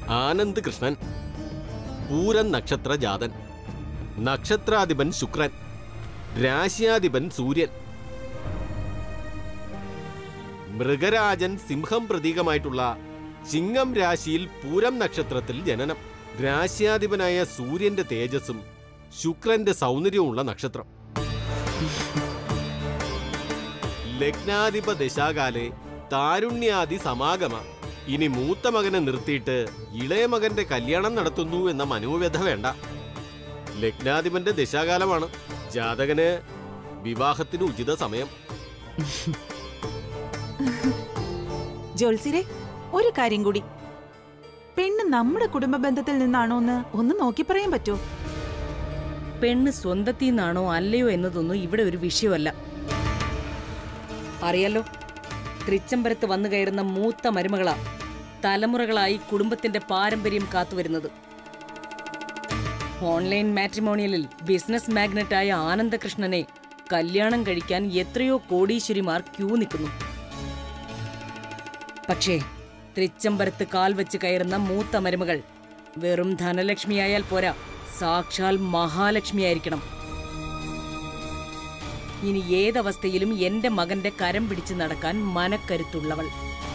Anand Krishnan Pooran നക്ഷത്ര ജാതൻ നക്ഷത്രാധിപൻ ശുക്രൻ രാശ്യാധിപൻ സൂര്യൻ മൃഗരാജൻ സിംഹം പ്രതീകമായിട്ടുള്ള ചിങ്ങം രാശിയിൽ പൂരം നക്ഷത്രത്തിൽ ജനനം രാശ്യാധിപനായ സൂര്യന്റെ തേജസ്സും ശുക്രന്റെ സൗന്ദര്യവുമുള്ള നക്ഷത്രം ലഗ്നാധിപ ദശാകാലെ താരുണ്യാദി സമാഗമ ഇനി മൂത്ത മകനെ നിർത്തിയിട്ട് ഇളയ മകന്റെ കല്യാണം നടത്തുന്നു എന്ന മനോവ്യഥ വേണ്ട ലഗ്നാധിപന്റെ ദശാകാലമാണ് ജാതകന് വിവാഹത്തിന് ഉചിത സമയം ജോത്സിരെ ഒരു കാര്യം കൂടി പെണ്ണ് നമ്മുടെ കുടുംബ ബന്ധത്തിൽ നിന്നാണോ എന്ന് ഒന്ന് നോക്കി പറയാൻ പറ്റുമോ പെണ്ണ് സ്വന്തത്തിൽ നിന്നാണോ അല്ലയോ എന്നതൊന്നും ഇവിടെ ഒരു വിഷയമല്ല അറിയാലോ തൃച്ചംബരത്ത് വന്നു കയറുന്ന മൂത്ത മരുമകളാ തലമുറകളായി കുടുംബത്തിന്റെ പാരമ്പര്യം കാത്തുവരുന്നത് ഓൺലൈൻ മാട്രിമോണിയലിൽ ബിസിനസ് മാഗ്നറ്റായ ആനന്ദകൃഷ്ണനെ കല്യാണം കഴിക്കാൻ എത്രയോ കോടീശ്വരിമാർ ക്യൂ നിൽക്കുന്നു പക്ഷേ തൃച്ചംബരത്ത് കാൽ വെച്ച് കയറുന്ന മൂത്ത മരുമകൾ വെറും ധനലക്ഷ്മിയായാൽ പോരാ സാക്ഷാൽ മഹാലക്ഷ്മിയായിരിക്കണം ഇനി ഏതവസ്ഥയിലും എന്റെ മകന്റെ കരം പിടിച്ചു നടക്കാൻ മനക്കരുത്തുള്ളവൾ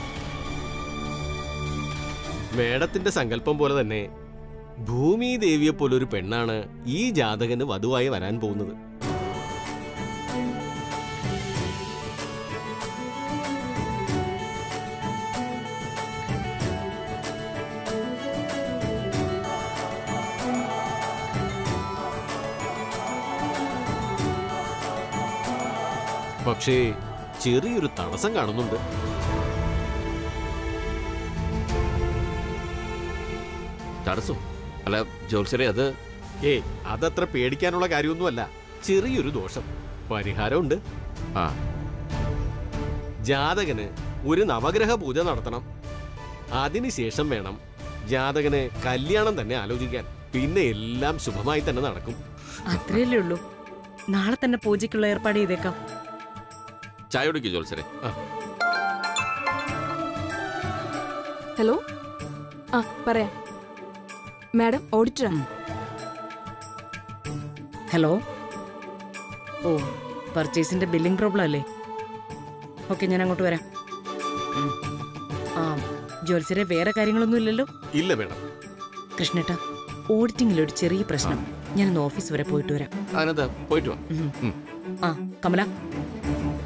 മേഡത്തിന്റെ സങ്കല്പം പോലെ തന്നെ ഭൂമി ദേവിയെ പോലൊരു പെണ്ണാണ് ഈ ജാതകന് വധുവായി വരാൻ പോകുന്നത് പക്ഷേ ചെറിയൊരു തടസ്സം കാണുന്നുണ്ട് തടസ്സം അല്ല ജോത്സരെ അത് ഏ അതത്ര പേടിക്കാനുള്ള കാര്യമൊന്നുമല്ല ചെറിയൊരു ദോഷം പരിഹാരമുണ്ട് ആ ജാതകന് ഒരു നവഗ്രഹ പൂജ നടത്തണം അതിനുശേഷം വേണം ജാതകന് കല്യാണം തന്നെ ആലോചിക്കാൻ പിന്നെ എല്ലാം ശുഭമായി തന്നെ നടക്കും അത്രയല്ലേ ഉള്ളൂ നാളെ തന്നെ പൂജയ്ക്കുള്ള ഏർപ്പാട് ചെയ്തേക്കാം ചായ കുടിക്കൂ ജോത്സരെ ഹലോ ആ പറയാം മാഡം ഓഡിറ്ററാ ഹലോ ഓ പർച്ചേസിന്റെ ബില്ലിംഗ് പ്രോബ്ലം അല്ലേ ഓക്കെ ഞാൻ അങ്ങോട്ട് വരാം ഉം. ആ ജോത്സരെ വേറെ കാര്യങ്ങളൊന്നും ഇല്ലല്ലോ ഇല്ല മേഡം കൃഷ്ണേട്ട ഓഡിറ്റിംഗിൽ ഒരു ചെറിയ പ്രശ്നം ഞാനൊന്ന് ഓഫീസ് വരെ പോയിട്ട് വരാം അതിനകത്ത് പോയിട്ട് വാ ഉം. ഉം. ആ കമല